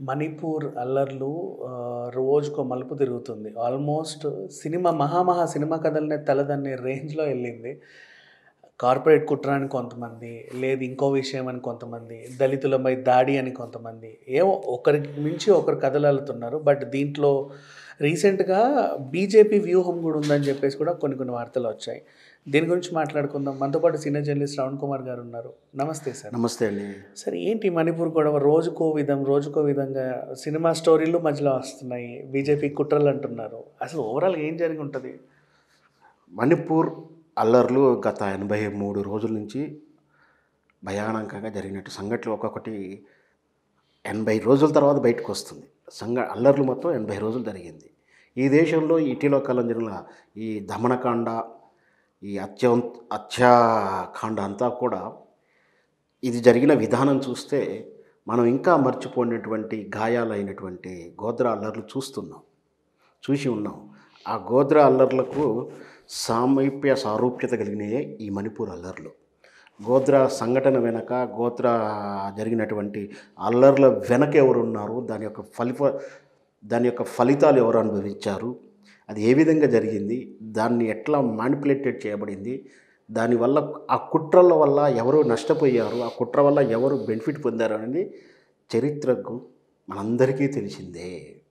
మణిపూర్ అల్లర్లు ఆ, రోజుకో మలుపు తిరుగుతుంది ఆల్మోస్ట్ సినిమా మహామహా సినిమా కథలనే తలదన్నే రేంజ్లో వెళ్ళింది కార్పొరేట్ కుట్ర అని కొంతమంది లేదు ఇంకో విషయం అని కొంతమంది దళితులపై దాడి అని కొంతమంది ఏమో ఒకరికి మించి ఒకరు కథలు అల్లుతున్నారు బట్ దీంట్లో రీసెంట్గా బీజేపీ వ్యూహం కూడా ఉందని చెప్పేసి కూడా కొన్ని కొన్ని వార్తలు వచ్చాయి దీని గురించి మాట్లాడుకుందాం మనతో పాటు సీనియర్ జర్నలిస్ట్ శ్రవణ్ కుమార్ గారు ఉన్నారు నమస్తే సార్ నమస్తే అండి సరే ఏంటి మణిపూర్ గొడవ రోజుకో విధం రోజుకో విధంగా సినిమా స్టోరీలు మధ్యలో వస్తున్నాయి బీజేపీ కుట్రలు అంటున్నారు అసలు ఓవరాల్గా ఏం జరిగి ఉంటుంది మణిపూర్ అల్లర్లు గత ఎనభై మూడు రోజుల నుంచి భయానకంగా జరిగినట్టు సంఘటనలు ఒక్కొక్కటి ఎనభై రోజుల తర్వాత బయటకు వస్తుంది సంఘ అల్లర్లు మొత్తం ఎనభై రోజులు జరిగింది ఈ దేశంలో ఇటీవల కాలం జరిగిన ఈ దమనకాండ ఈ అత్య అత్యాకాండ అంతా కూడా ఇది జరిగిన విధానం చూస్తే మనం ఇంకా మర్చిపోయినటువంటి గాయాలైనటువంటి గోద్రా అల్లర్లు చూస్తున్నాం చూసి ఉన్నాం ఆ గోద్రా అల్లర్లకు సామీప్య సారూప్యత కలిగినాయే ఈ మణిపూర్ అల్లర్లు గోద్రా సంఘటన వెనక గోత్ర జరిగినటువంటి అల్లర్ల వెనక ఎవరున్నారు దాని యొక్క ఫలిత దాని యొక్క ఫలితాలు ఎవరు అనుభవించారు అది ఏ విధంగా జరిగింది దాన్ని ఎట్లా మ్యానిపులేటెడ్ చేయబడింది దానివల్ల ఆ కుట్రల వల్ల ఎవరు నష్టపోయారు ఆ కుట్ర వల్ల ఎవరు బెనిఫిట్ పొందారు అనేది చరిత్రకు మనందరికీ తెలిసిందే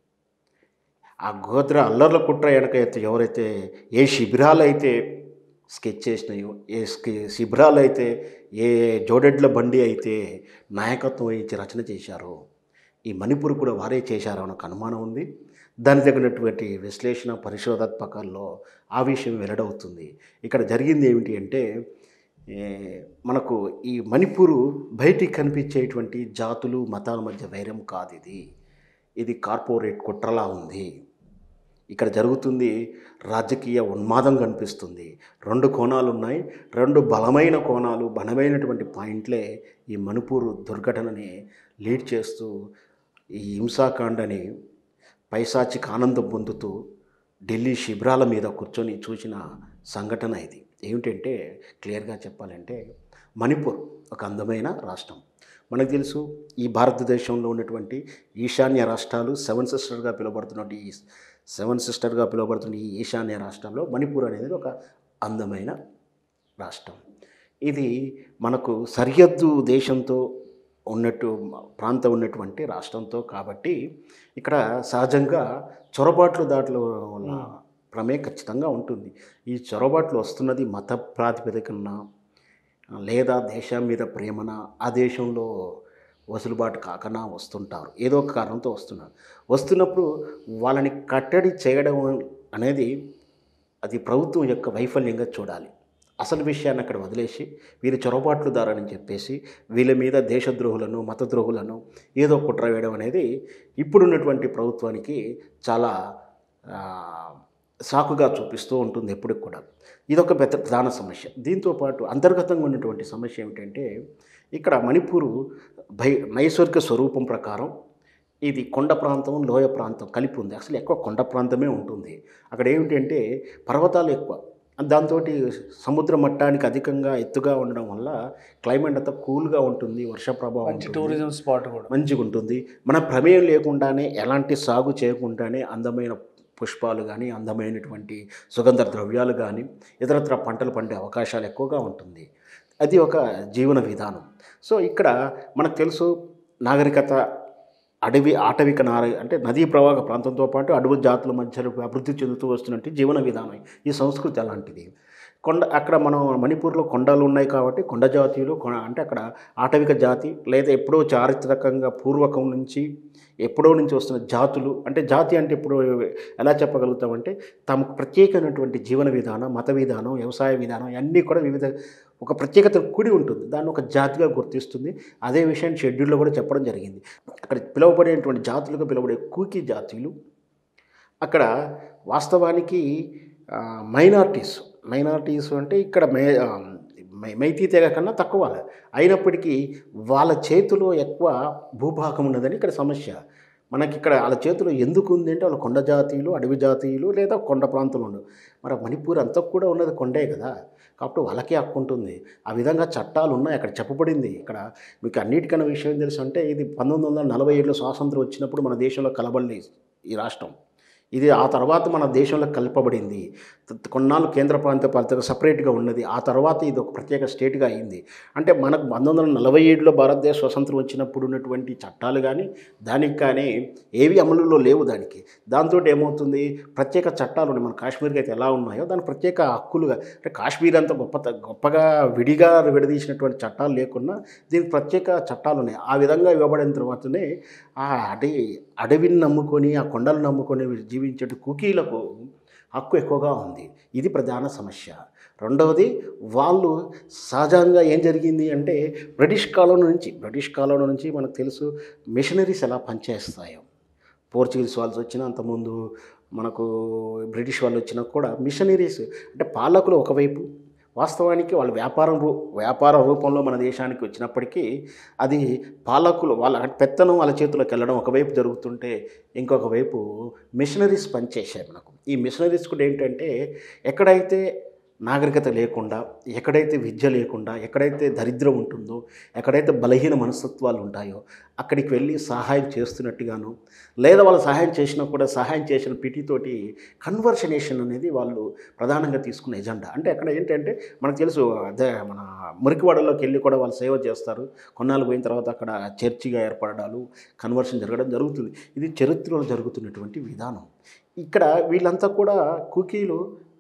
ఆ గోత్ర అల్లర్ల కుట్ర వెనక అయితే ఎవరైతే ఏ శిబిరాలు అయితే స్కెచ్ చేసినాయో ఏ స్కి శిబిరాలు అయితే ఏ జోడెడ్ల బండి అయితే నాయకత్వం వహించి రచన చేశారో ఈ మణిపూర్ కూడా వారే చేశారో అని ఒక అనుమానం ఉంది దాని తగినటువంటి విశ్లేషణ పరిశోధాత్మకాల్లో ఆ విషయం వెల్లడవుతుంది ఇక్కడ జరిగింది ఏమిటి అంటే ఏ, మనకు ఈ మణిపూరు బయటికి కనిపించేటువంటి జాతులు మతాల మధ్య వైరం కాదు ఇది ఇది కార్పొరేట్ కుట్రలా ఉంది ఇక్కడ జరుగుతుంది రాజకీయ ఉన్మాదం కనిపిస్తుంది రెండు కోణాలు ఉన్నాయి రెండు బలమైన కోణాలు బలమైనటువంటి పాయింట్లే ఈ మణిపూర్ దుర్ఘటనని లీడ్ చేస్తూ ఈ హింసాకాండని పైశాచిక ఆనందం పొందుతూ ఢిల్లీ శిబిరాల మీద కూర్చొని చూసిన సంఘటన ఇది ఏమిటంటే క్లియర్గా చెప్పాలంటే మణిపూర్ ఒక అందమైన రాష్ట్రం మనకు తెలుసు ఈ భారతదేశంలో ఉన్నటువంటి ఈశాన్య రాష్ట్రాలు సెవెన్ సిస్టర్గా పిలువబడుతున్నటువంటి ఈ సెవెన్ సిస్టర్గా పిలువబడుతున్న ఈ ఈశాన్య రాష్ట్రంలో మణిపూర్ అనేది ఒక అందమైన రాష్ట్రం ఇది మనకు సరిహద్దు దేశంతో ఉన్నట్టు ప్రాంతం ఉన్నటువంటి రాష్ట్రంతో కాబట్టి ఇక్కడ సహజంగా చొరబాట్లు దాంట్లో వల్ల ప్రమేయం ఖచ్చితంగా ఉంటుంది ఈ చొరబాట్లు వస్తున్నది మత ప్రాతిపదికన లేదా దేశం మీద ప్రేమన ఆ దేశంలో వసులుబాటు కాకనా వస్తుంటారు ఏదో ఒక కారణంతో వస్తున్నారు వస్తున్నప్పుడు వాళ్ళని కట్టడి చేయడం అనేది అది ప్రభుత్వం యొక్క వైఫల్యంగా చూడాలి అసలు విషయాన్ని అక్కడ వదిలేసి వీరు చొరబాట్లుదారని చెప్పేసి వీళ్ళ మీద దేశద్రోహులను మతద్రోహులను ఏదో కుట్ర వేయడం అనేది ఇప్పుడున్నటువంటి ప్రభుత్వానికి చాలా ఆ, సాకుగా చూపిస్తూ ఉంటుంది ఎప్పటికి కూడా ఇదొక పెద్ద ప్రధాన సమస్య దీంతో పాటు అంతర్గతంగా ఉన్నటువంటి సమస్య ఏమిటంటే ఇక్కడ మణిపూరు భై నైసర్గిక స్వరూపం ప్రకారం ఇది కొండ ప్రాంతం లోయ ప్రాంతం కలిపి ఉంది అసలు ఎక్కువ కొండ ప్రాంతమే ఉంటుంది అక్కడ ఏమిటంటే పర్వతాలు ఎక్కువ దాంతో సముద్ర మట్టానికి అధికంగా ఎత్తుగా ఉండడం వల్ల క్లైమేట్ అంతా కూల్గా ఉంటుంది వర్ష ప్రభావం మంచి ఉంటుంది. టూరిజం స్పాట్ కూడా మంచిగా ఉంటుంది మన ప్రమేయం లేకుండానే ఎలాంటి సాగు చేయకుండానే అందమైన పుష్పాలు కానీ అందమైనటువంటి సుగంధ ద్రవ్యాలు కానీ ఇతరత్ర పంటలు పండే అవకాశాలు ఎక్కువగా ఉంటుంది అది ఒక జీవన విధానం సో ఇక్కడ మనకు తెలుసు నాగరికత అడవి ఆటవిక నార అంటే నదీ ప్రవాహ ప్రాంతంతో పాటు అడవి జాతుల మధ్యలో అభివృద్ధి చెందుతూ వస్తున్నట్టు జీవన విధానం ఈ సంస్కృతి అలాంటిది కొండ అక్కడ మనం మణిపూర్లో కొండలు ఉన్నాయి కాబట్టి కొండ జాతీయులు కొ- అంటే అక్కడ ఆటవిక జాతి లేదా ఎప్పుడో చారిత్రకంగా పూర్వకం నుంచి ఎప్పుడో నుంచి వస్తున్న జాతులు అంటే జాతి అంటే ఇప్పుడు ఎలా చెప్పగలుగుతామంటే తమకు ప్రత్యేకమైనటువంటి జీవన విధానం మత విధానం వ్యవసాయ విధానం అన్నీ కూడా వివిధ ఒక ప్రత్యేకత కూడి ఉంటుంది దాన్ని ఒక జాతిగా గుర్తిస్తుంది అదే విషయాన్ని షెడ్యూల్లో కూడా చెప్పడం జరిగింది అక్కడ పిలువబడేటువంటి జాతులుగా పిలువబడే కూకీ జాతీయులు అక్కడ వాస్తవానికి మైనార్టీస్ మైనార్టీస్ అంటే ఇక్కడ మే ఆ, మై- మైతీ తెగ కన్నా తక్కువ వాళ్ళు. అయినప్పటికీ వాళ్ళ చేతిలో ఎక్కువ భూభాగం ఉన్నదని ఇక్కడ సమస్య మనకి ఇక్కడ వాళ్ళ చేతిలో ఎందుకు ఉంది అంటే వాళ్ళ కొండ జాతీయులు అడవి జాతీయులు లేదా కొండ ప్రాంతంలో ఉండు మరి మణిపూర్ అంతా కూడా ఉన్నది కొండే కదా కాబట్టి వాళ్ళకే హక్కు ఉంటుంది ఆ విధంగా చట్టాలు ఉన్నాయి అక్కడ చెప్పబడింది ఇక్కడ మీకు అన్నిటికన్నా విషయం తెలుసు అంటే ఇది పంతొమ్మిది వందల నలభై ఏడులో స్వాతంత్రం వచ్చినప్పుడు మన దేశంలో కలబడలేదు ఈ రాష్ట్రం ఇది ఆ తర్వాత మన దేశంలో కలపబడింది త- కొన్నాళ్ళు కేంద్ర ప్రాంత పాలిత సపరేట్గా ఉన్నది ఆ తర్వాత ఇది ఒక ప్రత్యేక స్టేట్గా అయింది అంటే మనకు పంతొమ్మిది వందల నలభై ఏడులో భారతదేశ స్వతంత్రం వచ్చినప్పుడు ఉన్నటువంటి చట్టాలు కానీ దానికి కానీ ఏవి అమలులో లేవు దానికి దాంతో ఏమవుతుంది ప్రత్యేక చట్టాలు ఉన్నాయి మన కాశ్మీర్కి అయితే ఎలా ఉన్నాయో దాని ప్రత్యేక హక్కులుగా అంటే కాశ్మీర్ అంత గొప్ప గొప్పగా విడిగా విడదీసినటువంటి చట్టాలు లేకున్నా దీనికి ప్రత్యేక చట్టాలు ఉన్నాయి ఆ విధంగా ఇవ్వబడిన తర్వాతనే ఆ అడవి అడవిని నమ్ముకొని ఆ కొండలు నమ్ముకొని జీవించే కుకీలకు హక్కు ఎక్కువగా ఉంది ఇది ప్రధాన సమస్య రెండవది వాళ్ళు సహజంగా ఏం జరిగింది అంటే బ్రిటిష్ కాలం నుంచి బ్రిటిష్ కాలం నుంచి మనకు తెలుసు మిషనరీస్ ఎలా పనిచేస్తాయో పోర్చుగీస్ వాళ్ళు వచ్చినా అంతకుముందు మనకు బ్రిటిష్ వాళ్ళు వచ్చినా కూడా మిషనరీస్ అంటే పాలకులు ఒకవైపు వాస్తవానికి వాళ్ళ వ్యాపారం రూ వ్యాపార రూపంలో మన దేశానికి వచ్చినప్పటికీ అది పాలకులు వాళ్ళ పెత్తనం వాళ్ళ చేతిలోకి వెళ్ళడం ఒకవైపు జరుగుతుంటే ఇంకొక వైపు మిషనరీస్ పనిచేశాయి మనకు ఈ మిషనరీస్ కూడా ఏంటంటే ఎక్కడైతే నాగరికత లేకుండా ఎక్కడైతే విద్య లేకుండా ఎక్కడైతే దరిద్రం ఉంటుందో ఎక్కడైతే బలహీన మనస్తత్వాలు ఉంటాయో అక్కడికి వెళ్ళి సహాయం చేస్తున్నట్టుగాను లేదా వాళ్ళు సహాయం చేసినా కూడా సహాయం చేసిన పిటితోటి కన్వర్షనేషన్ అనేది వాళ్ళు ప్రధానంగా తీసుకున్న ఎజెండా అంటే అక్కడ ఏంటంటే మనకు తెలుసు అదే మన మురికివాడలోకి వెళ్ళి కూడా వాళ్ళు సేవ చేస్తారు కొన్నాళ్ళు పోయిన తర్వాత అక్కడ చర్చిగా ఏర్పడాలు కన్వర్షన్ జరగడం జరుగుతుంది ఇది చరిత్రలో జరుగుతున్నటువంటి విధానం ఇక్కడ వీళ్ళంతా కూడా కుకీలు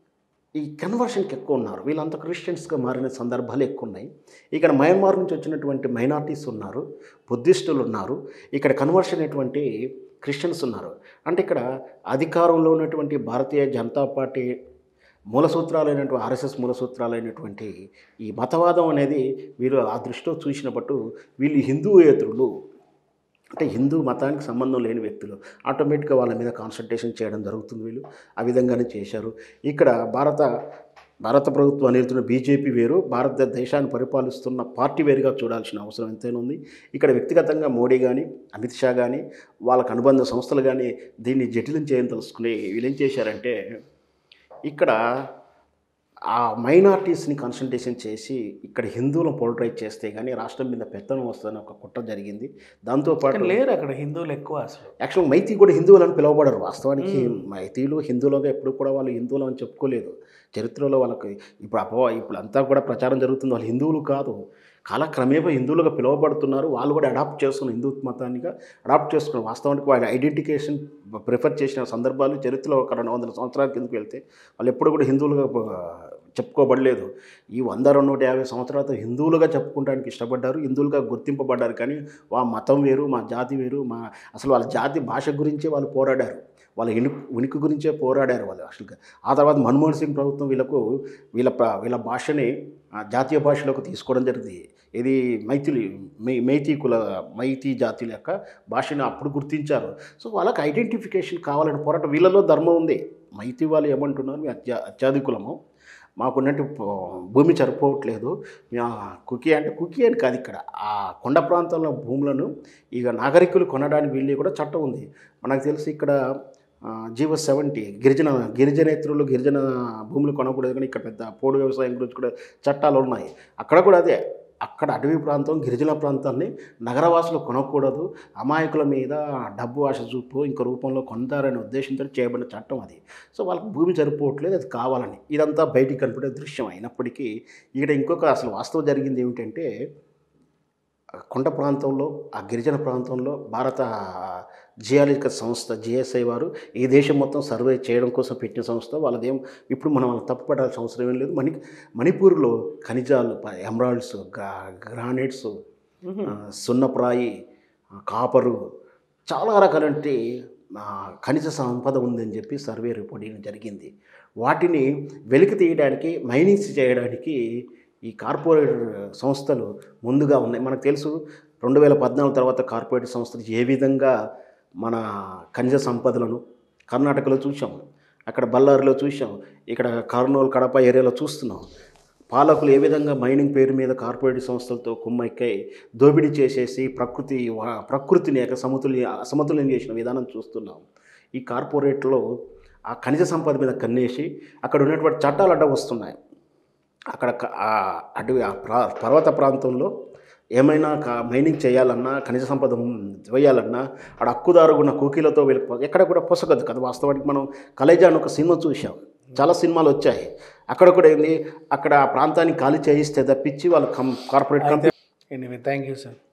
ఈ కన్వర్షన్కి ఎక్కువ ఉన్నారు వీళ్ళంతా క్రిస్టియన్స్గా మారిన సందర్భాలు ఎక్కువ ఉన్నాయి ఇక్కడ మయన్మార్ నుంచి వచ్చినటువంటి మైనార్టీస్ ఉన్నారు బుద్ధిస్టులు ఉన్నారు ఇక్కడ కన్వర్షన్ అటువంటి క్రిస్టియన్స్ ఉన్నారు అంటే ఇక్కడ అధికారంలో ఉన్నటువంటి భారతీయ జనతా పార్టీ మూల సూత్రాలైనటువంటి ఆర్ఎస్ఎస్ మూల సూత్రాలైనటువంటి ఈ మతవాదం అనేది వీళ్ళు ఆ దృష్టిలో చూసినప్పుడు వీళ్ళు హిందూయేతరులు అంటే హిందూ మతానికి సంబంధం లేని వ్యక్తులు ఆటోమేటిక్గా వాళ్ళ మీద కాన్సన్ట్రేషన్ చేయడం జరుగుతుంది వీళ్ళు ఆ విధంగానే చేశారు ఇక్కడ భారత భారత ప్రభుత్వం అనేది బీజేపీ వేరు భారతదేశాన్ని పరిపాలిస్తున్న పార్టీ వేరుగా చూడాల్సిన అవసరం ఎంతైనా ఉంది ఇక్కడ వ్యక్తిగతంగా మోడీ కానీ అమిత్ షా కానీ వాళ్ళకు అనుబంధ సంస్థలు కానీ దీన్ని జటిలం చేయని తెలుసుకుని వీళ్ళు ఏం చేశారంటే ఇక్కడ ఆ మైనార్టీస్ని కాన్సన్ట్రేషన్ చేసి ఇక్కడ హిందువులను పోలరైజ్ చేస్తే కానీ రాష్ట్రం మీద పెత్తనం వస్తుందని ఒక కుట్ర జరిగింది దాంతోపాటు కానీ లేరు అక్కడ హిందువులు ఎక్కువ అసలు యాక్చువల్ మైతీ కూడా హిందువులని పిలువబడరు వాస్తవానికి మైతీలు హిందువులుగా ఎప్పుడు కూడా వాళ్ళు హిందువులు అని చెప్పుకోలేదు చరిత్రలో వాళ్ళకి ఇప్పుడు అపో ఇప్పుడు అంతా కూడా ప్రచారం జరుగుతుంది వాళ్ళు హిందువులు కాదు కాలక్రమేప హిందువులుగా పిలువబడుతున్నారు వాళ్ళు కూడా అడాప్ట్ చేసుకున్న హిందూ మతానిగా అడాప్ట్ చేసుకున్న వాస్తవానికి వాళ్ళ ఐడెంటిఫికేషన్ ప్రిఫర్ చేసిన సందర్భాలు చరిత్రలో ఒక రెండు వందల సంవత్సరాల కిందకి వెళ్తే వాళ్ళు ఎప్పుడు కూడా హిందువులుగా ఆ, చెప్పుకోబడలేదు ఈ వంద రెండు నూట యాభై సంవత్సరాలతో హిందువులుగా చెప్పుకోవడానికి ఇష్టపడ్డారు హిందువులుగా గుర్తింపబడ్డారు కానీ మా మతం వేరు మా జాతి వేరు మా అసలు వాళ్ళ జాతి భాష గురించే వాళ్ళు పోరాడారు వాళ్ళ ఇను ఉనికి గురించే పోరాడారు వాళ్ళు అసలుగా ఆ తర్వాత మన్మోహన్ సింగ్ ప్రభుత్వం వీళ్ళకు వీళ్ళ ప్ర- వీళ్ళ భాషని ఆ, జాతీయ భాషలోకి తీసుకోవడం జరిగింది ఇది మైథిలి మై మైతీ కుల మైతీ జాతుల యొక్క భాషను అప్పుడు గుర్తించారు సో వాళ్ళకి ఐడెంటిఫికేషన్ కావాలని పోరాటం వీళ్ళలో ధర్మం ఉంది మైతీ వాళ్ళు ఏమంటున్నారు మేము అత్యా అత్యాధికులము మాకున్నట్టు పో- భూమి సరిపోవట్లేదు మేము ఆ కుకీ అంటే కుకీ అని కాదు ఇక్కడ ఆ కొండ ప్రాంతంలో భూములను ఇక నాగరికులు కొనడానికి వీళ్ళు కూడా చట్టం ఉంది మనకు తెలిసి ఇక్కడ ఆ, జీవో సెవెంటీ గిరిజన గిరిజనేతరులు గిరిజన భూములు కొనకూడదు కానీ ఇక్కడ పెద్ద పోడు వ్యవసాయం గురించి కూడా చట్టాలు ఉన్నాయి అక్కడ కూడా అదే అక్కడ అటవీ ప్రాంతం గిరిజన ప్రాంతాన్ని నగరవాసులు కొనకూడదు అమాయకుల మీద డబ్బు ఆశ చూపు ఇంకో రూపంలో కొంటారనే ఉద్దేశంతో చేయబడిన చట్టం అది సో వాళ్ళకి భూమి సరిపోవట్లేదు అది కావాలని ఇదంతా బయటికి కనిపించే దృశ్యం అయినప్పటికీ ఇక్కడ ఇంకొక అసలు వాస్తవం జరిగింది ఏమిటంటే కొండ ప్రాంతంలో ఆ గిరిజన ప్రాంతంలో భారత జియాలజికల్ సంస్థ జిఎస్ఐ వారు ఈ దేశం మొత్తం సర్వే చేయడం కోసం పెట్టిన సంస్థ వాళ్ళదేం ఇప్పుడు మనం వాళ్ళని తప్పుపడాల్సిన అవసరం ఏం లేదు మణి మణిపూర్లో ఖనిజాలు ఎమరాల్డ్స్ గ్రానైట్స్ ఆ, సున్నప్రాయి ఆ, కాపరు చాలా రకాలంటి ఆ, ఖనిజ సంపద ఉందని చెప్పి సర్వే రిపోర్ట్ ఇవ్వడం జరిగింది వాటిని వెలికి తీయడానికి మైనింగ్స్ చేయడానికి ఈ కార్పొరేట్ సంస్థలు ముందుగా ఉన్నాయి మనకు తెలుసు రెండు వేల పద్నాలుగు తర్వాత కార్పొరేట్ సంస్థలు ఏ విధంగా మన ఖనిజ సంపదలను కర్ణాటకలో చూసాం అక్కడ బళ్ళారిలో చూసాం ఇక్కడ కర్నూలు కడప ఏరియాలో చూస్తున్నాం పాలకులు ఏ విధంగా మైనింగ్ పేరు మీద కార్పొరేట్ సంస్థలతో కుమ్మైక్కై దోపిడీ చేసేసి ప్రకృతి వా- ప్రకృతిని యొక్క సమతుల్య సమతుల్యం చేసిన విధానం చూస్తున్నాం ఈ కార్పొరేట్లో ఆ ఖనిజ సంపద మీద కన్నేసి అక్కడ ఉన్నటువంటి చట్టాలు అడ్డం వస్తున్నాయి అక్కడ క- ఆ అడవి ఆ ప్రా పర్వత ప్రాంతంలో ఏమైనా క- మైనింగ్ చేయాలన్నా ఖనిజ సంపద వేయాలన్నా అక్కడ హక్కుదారు ఉన్న కూకీలతో వీళ్ళకి పొ- ఎక్కడ కూడా పొసగదు కదా వాస్తవానికి మనం కలేజా అని ఒక సినిమా చూసాం చాలా సినిమాలు వచ్చాయి అక్కడ కూడా ఏంది అక్కడ ఆ ప్రాంతాన్ని ఖాళీ చేయిస్తే తప్పించి వాళ్ళు cum corporate company anyway thank you sir